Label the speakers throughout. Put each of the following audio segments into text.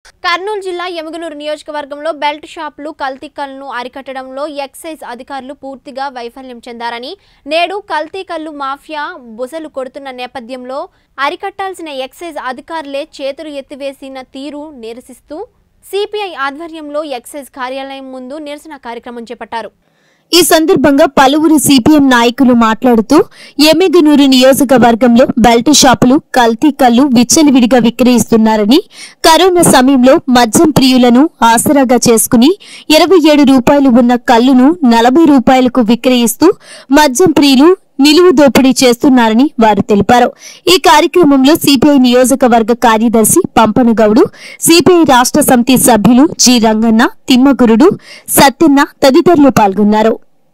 Speaker 1: కర్నూలు జిల్లా ఎమగనూరు నియోజకవర్గంలో బెల్ట్ షాపులు కల్తీ కల్లును అరికట్టడంలో ఎక్సైజ్ అధికారులు పూర్తిగా వైఫల్యం చెందారని నేడు కల్తీ కల్లు మాఫియా బుసలు కొడుతున్న నేపథ్యంలో అరికట్టాల్సిన ఎక్సైజ్ అధికారులే చేతులు ఎత్తివేసిన తీరు నిరసిస్తూ సిపిఐ ఆధ్వర్యంలో ఎక్సైజ్ కార్యాలయం ముందు నిరసన కార్యక్రమం చేపట్టారు
Speaker 2: ఈ సందర్భంగా పలువురు సిపిఎం నాయకులు మాట్లాడుతూ ఎమ్మెగనూరు నియోజకవర్గంలో బెల్ట్ షాపులు కల్తీ కల్లు విచ్చలవిడిగా విక్రయిస్తున్నారని కరోనా సమయంలో మద్యం ప్రియులను ఆసరాగా చేసుకుని ఇరవై ఏడు రూపాయలు ఉన్న కల్లును నలభై రూపాయలకు విక్రయిస్తూ మద్యం ప్రియులు నిలువు దోపిడీ చేస్తున్నారని వారు తెలిపారు ఈ కార్యక్రమంలో సిపిఐ నియోజకవర్గ కార్యదర్శి పంపనగౌడు సిపిఐ రాష్ట్ర సమితి సభ్యులు జి రంగన్న తిమ్మగురుడు సత్యన్న తదితరులు పాల్గొన్నారు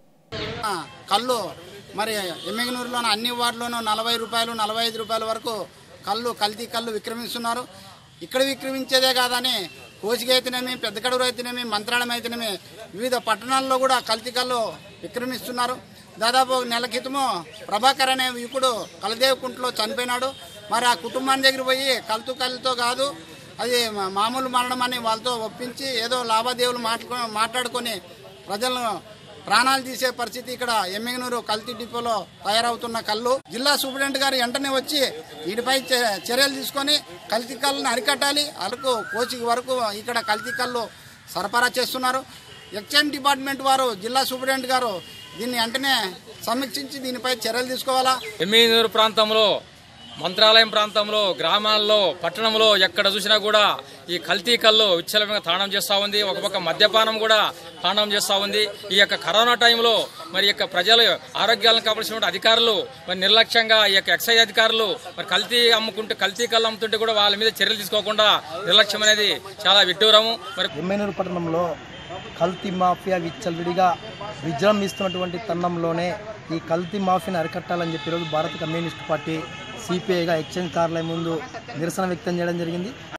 Speaker 3: ఆ, కళ్ళు మరి ఎమ్మిగనూరులోని అన్ని వార్డులోనూ నలభై రూపాయలు నలభై ఐదు రూపాయల వరకు కళ్ళు కల్తీ కళ్ళు విక్రమిస్తున్నారు ఇక్కడ విక్రమించేదే కాదని కోసిక అయితేనేమి పెద్దకడూరు అయితేనేమి మంత్రాలయం అయితేనేమి వివిధ పట్టణాల్లో కూడా కల్తీ కళ్ళు విక్రమిస్తున్నారు దాదాపు ఒక నెల క్రితము ప్రభాకర్ అనే యువకుడు కలదేవకుంటలో చనిపోయినాడు మరి ఆ కుటుంబాన్ని దగ్గర పోయి కలుతూ కళ్ళతో కాదు అది మా- మామూలు మరణం అని వాళ్ళతో ఒప్పించి ఏదో లావాదేవీలు మాట్లాడుకో మాట్లాడుకొని ప్రజలను ప్రాణాలు తీసే పరిస్థితి ఇక్కడ ఎమ్మిగనూరు కల్తీ డిపోలో తయారవుతున్న కళ్ళు జిల్లా సూపరింటెండెంట్ గారు వెంటనే వచ్చి వీటిపై చే- చర్యలు తీసుకొని కల్తీ కళ్ళను అరికట్టాలి అరకు కోచికి వరకు ఇక్కడ కల్తీ కళ్ళు సరఫరా చేస్తున్నారు ఎక్సైజ్ డిపార్ట్మెంట్ వారు జిల్లా సూపరింటెండెంట్ గారు దీన్ని వెంటనే సమీక్షించి దీనిపై చర్యలు తీసుకోవాలా
Speaker 4: ఎమ్మినూరు ప్రాంతంలో మంత్రాలయం ప్రాంతంలో గ్రామాల్లో పట్టణంలో ఎక్కడ చూసినా కూడా ఈ కల్తీ కళ్ళు విచ్చలవిగా తాండం చేస్తూ ఉంది ఒక పక్క మద్యపానం కూడా తాండం చేస్తూ ఉంది ఈ యొక్క కరోనా టైంలో మరి యొక్క ప్రజల ఆరోగ్యాలను కాపాల్సిన అధికారులు మరి నిర్లక్ష్యంగా ఈ యొక్క ఎక్సైజ్ అధికారులు మరి కల్తీ అమ్ముకుంటే కల్తీ కళ్ళు అమ్ముతుంటే కూడా వాళ్ళ మీద చర్యలు తీసుకోకుండా నిర్లక్ష్యం అనేది చాలా విడ్డూరము మరి
Speaker 5: ఎమ్మెనూరు పట్టణంలో కల్తీ మాఫియా విచ్చలవిడిగా విజృంభిస్తున్నటువంటి తరుణంలోనే ఈ కల్తీ మాఫియాని అరికట్టాలని చెప్పి ఈరోజు భారత కమ్యూనిస్ట్ పార్టీ సిపిఐగా ఎక్స్చేంజ్ కార్యాలయం ముందు నిరసన వ్యక్తం చేయడం జరిగింది